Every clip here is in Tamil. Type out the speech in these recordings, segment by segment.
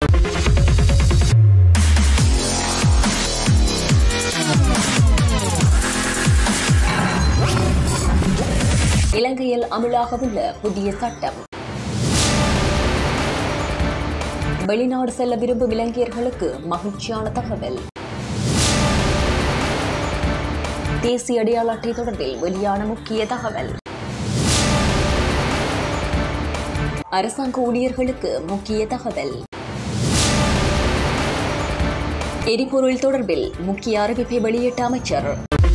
இலங்கையில் அமலாகவுள்ள புதிய சட்டம் வெளிநாடு செல்ல விரும்பும் இலங்கையர்களுக்கு மகிழ்ச்சியான தகவல் தேசிய அடையாள அட்டை தொடர்பில் வெளியான முக்கிய தகவல் அரசாங்க ஊழியர்களுக்கு முக்கிய தகவல் எரிபொருள் தொடர்பில் முக்கிய அறிவிப்பை வெளியிட்ட அமைச்சர்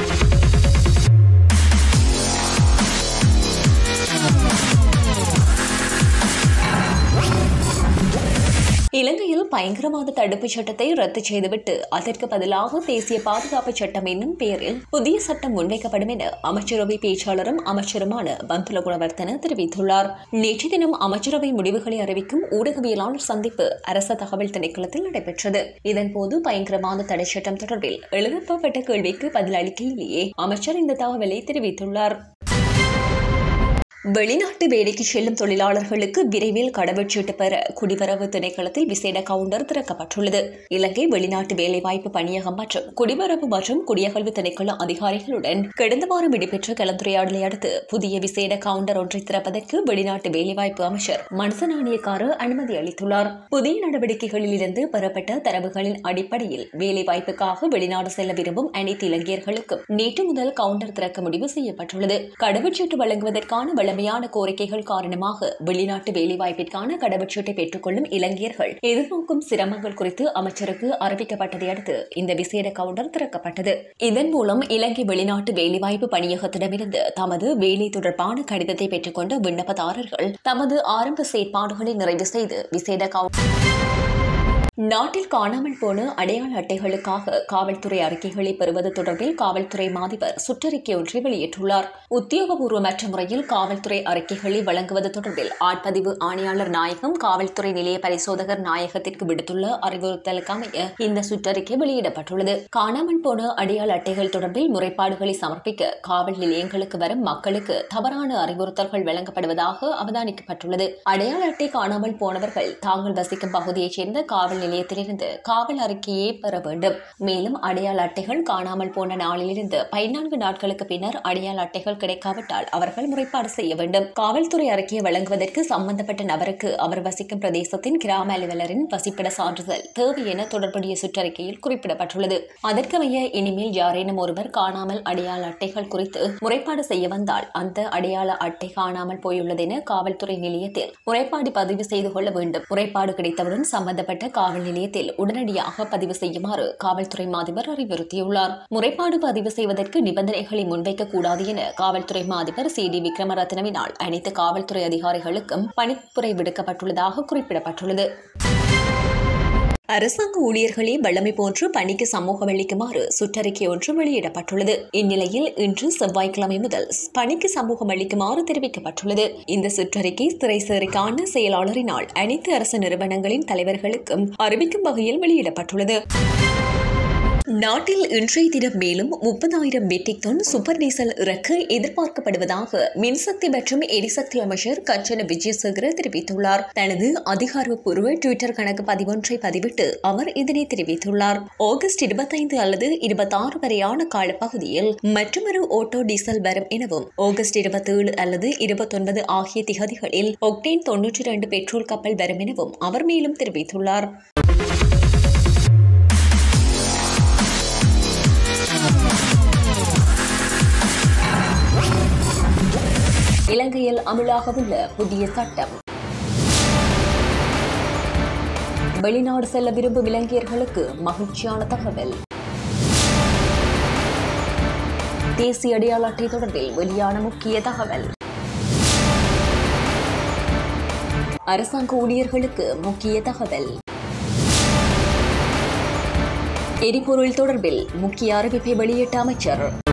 இலங்கையில் பயங்கரவாத தடுப்புச் சட்டத்தை ரத்து செய்துவிட்டு அதற்கு பதிலாக தேசிய பாதுகாப்பு சட்டம் என்னும் பெயரில் புதிய சட்டம் முன்வைக்கப்படும் என அமைச்சரவை பேச்சாளரும் அமைச்சருமான பந்துல குணவர்த்தன தெரிவித்துள்ளார் நேற்று தினம் அமைச்சரவை முடிவுகளை அறிவிக்கும் ஊடகவியலாளர் சந்திப்பு அரச தகவல் திணைக்களத்தில் நடைபெற்றது இதன்போது பயங்கரவாத தடை சட்டம் தொடர்பில் எழுப்பப்பட்ட கேள்விக்கு பதிலளிக்கையிலேயே அமைச்சர் இந்த தகவலை தெரிவித்துள்ளார் வெளிநாட்டு வேலைக்கு செல்லும் தொழிலாளர்களுக்கு விரைவில் கடவுச்சீட்டு பெற குடிவரவு திணைக்களத்தில் விசேட கவுண்டர் திறக்கப்பட்டுள்ளது இலங்கை வெளிநாட்டு வேலைவாய்ப்பு பணியகம் மற்றும் குடிவரவு மற்றும் குடியகல்வு திணைக்கள அதிகாரிகளுடன் கடந்த வாரம் இடம்பெற்ற கலந்துரையாடலை அடுத்து புதிய விசேட கவுண்டர் ஒன்றை திறப்பதற்கு வெளிநாட்டு வேலைவாய்ப்பு அமைச்சர் மனசநாணியக்காரு அனுமதி அளித்துள்ளார் புதிய நடவடிக்கைகளில் இருந்து பெறப்பட்ட தரவுகளின் அடிப்படையில் வேலைவாய்ப்புக்காக வெளிநாடு செல்ல விரும்பும் அனைத்து இலங்கையர்களுக்கும் நேற்று முதல் கவுண்டர் திறக்க முடிவு செய்யப்பட்டுள்ளது கடவுச்சீட்டு வழங்குவதற்கான வழமையான கோரிக்கைகள் காரணமாக வெளிநாட்டு வேலைவாய்ப்பிற்கான கடவுச்சீட்டை பெற்றுக்கொள்ளும் இலங்கையர்கள் எதிர்நோக்கும் சிரமங்கள் குறித்து அமைச்சருக்கு அறிவிக்கப்பட்டதை அடுத்து இந்த விசேட கவுண்டர் திறக்கப்பட்டது இதன் மூலம் இலங்கை வெளிநாட்டு வேலைவாய்ப்பு பணியகத்திடமிருந்து தமது வேலை தொடர்பான கடிதத்தை பெற்றுக்கொண்ட விண்ணப்பதாரர்கள் தமது ஆரம்ப செயற்பாடுகளை நிறைவு செய்து விசேட கவுண்டர் நாட்டில் காணாமல் போன அடையாள அட்டைகளுக்காக காவல்துறை அறிக்கைகளை பெறுவது தொடர்பில் காவல்துறை மாதிபர் சுற்றறிக்கை ஒன்றை வெளியிட்டுள்ளார் உத்தியோகபூர்வமற்ற முறையில் காவல்துறை அறிக்கைகளை வழங்குவது தொடர்பில் ஆட்பதிவு ஆணையாளர் நாயகம் காவல்துறை நிலைய பரிசோதகர் நாயகத்திற்கு விடுத்துள்ள அறிவுறுத்தலுக்கு அமைய இந்த சுற்றறிக்கை வெளியிடப்பட்டுள்ளது காணாமல் போன அடையாள அட்டைகள் தொடர்பில் முறைப்பாடுகளை சமர்ப்பிக்க காவல் நிலையங்களுக்கு வரும் மக்களுக்கு தவறான அறிவுறுத்தல்கள் வழங்கப்படுவதாக அவதானிக்கப்பட்டுள்ளது அடையாள அட்டை காணாமல் போனவர்கள் தாங்கள் வசிக்கும் பகுதியைச் சேர்ந்த காவல் நிலையத்திலிருந்து காவல் அறிக்கையை பெற வேண்டும் மேலும் அடையாள அட்டைகள் காணாமல் போன நாளிலிருந்து பதினான்கு நாட்களுக்கு பின்னர் அடையாள அட்டைகள் கிடைக்காவிட்டால் அவர்கள் முறைப்பாடு செய்ய வேண்டும் காவல்துறை அறிக்கையை வழங்குவதற்கு சம்பந்தப்பட்ட நபருக்கு அவர் வசிக்கும் பிரதேசத்தின் கிராம அலுவலரின் வசிப்பிட சான்றிதழ் தேவை என தொடர்புடைய சுற்றறிக்கையில் குறிப்பிடப்பட்டுள்ளது அதற்கமைய இனிமேல் யாரேனும் ஒருவர் காணாமல் அடையாள அட்டைகள் குறித்து முறைப்பாடு செய்ய வந்தால் அந்த அடையாள அட்டை காணாமல் போயுள்ளது என காவல்துறை நிலையத்தில் முறைப்பாடு பதிவு செய்து கொள்ள வேண்டும் முறைப்பாடு கிடைத்தவுடன் சம்பந்தப்பட்ட காவல் நிலையத்தில் உடனடியாக பதிவு செய்யுமாறு காவல்துறை மாதிபர் அறிவுறுத்தியுள்ளார் முறைப்பாடு பதிவு செய்வதற்கு நிபந்தனைகளை முன்வைக்க கூடாது என காவல்துறை மாதிபர் சி டி விக்ரமரத்னவினால் அனைத்து காவல்துறை அதிகாரிகளுக்கும் பணிப்புரை விடுக்கப்பட்டுள்ளதாக குறிப்பிடப்பட்டுள்ளது அரசாங்க ஊழியர்களே வல்லமை போன்று பணிக்கு சமூகம் அளிக்குமாறு சுற்றறிக்கை ஒன்று வெளியிடப்பட்டுள்ளது இந்நிலையில் இன்று செவ்வாய்க்கிழமை முதல் பணிக்கு சமூகம் அளிக்குமாறு தெரிவிக்கப்பட்டுள்ளது இந்த சுற்றறிக்கை சிறைசேரிக்கான செயலாளரினால் அனைத்து அரசு நிறுவனங்களின் தலைவர்களுக்கும் அறிவிக்கும் வகையில் வெளியிடப்பட்டுள்ளது நாட்டில் இன்றைய தினம் மேலும் முப்பதாயிரம் மெட்ரிக் டன் சூப்பர் டீசல் இறக்க எதிர்பார்க்கப்படுவதாக மின்சக்தி மற்றும் எரிசக்தி அமைச்சர் கஞ்சன விஜயசேகர தெரிவித்துள்ளார் தனது அதிகாரப்பூர்வ டுவிட்டர் கணக்கு பதிவொன்றை பதிவிட்டு அவர் இதனை தெரிவித்துள்ளார் ஆகஸ்ட் இருபத்தைந்து அல்லது இருபத்தாறு வரையான காலப்பகுதியில் மற்றொரு ஓட்டோ டீசல் வரும் எனவும் ஆகஸ்ட் இருபத்தேழு அல்லது இருபத்தொன்பது ஆகிய திகதிகளில் ஒக்டேன் தொன்னூற்றி இரண்டு பெட்ரோல் கப்பல் வரும் எனவும் அவர் மேலும் தெரிவித்துள்ளார் இலங்கையில் அமலாகவுள்ள புதிய சட்டம் வெளிநாடு செல்ல விரும்பும் இலங்கையர்களுக்கு மகிழ்ச்சியான தகவல் தேசிய அடையாள அட்டை தொடர்பில் வெளியான முக்கிய தகவல் அரசாங்க ஊழியர்களுக்கு முக்கிய தகவல் எரிபொருள் தொடர்பில் முக்கிய அறிவிப்பை வெளியிட்ட அமைச்சர்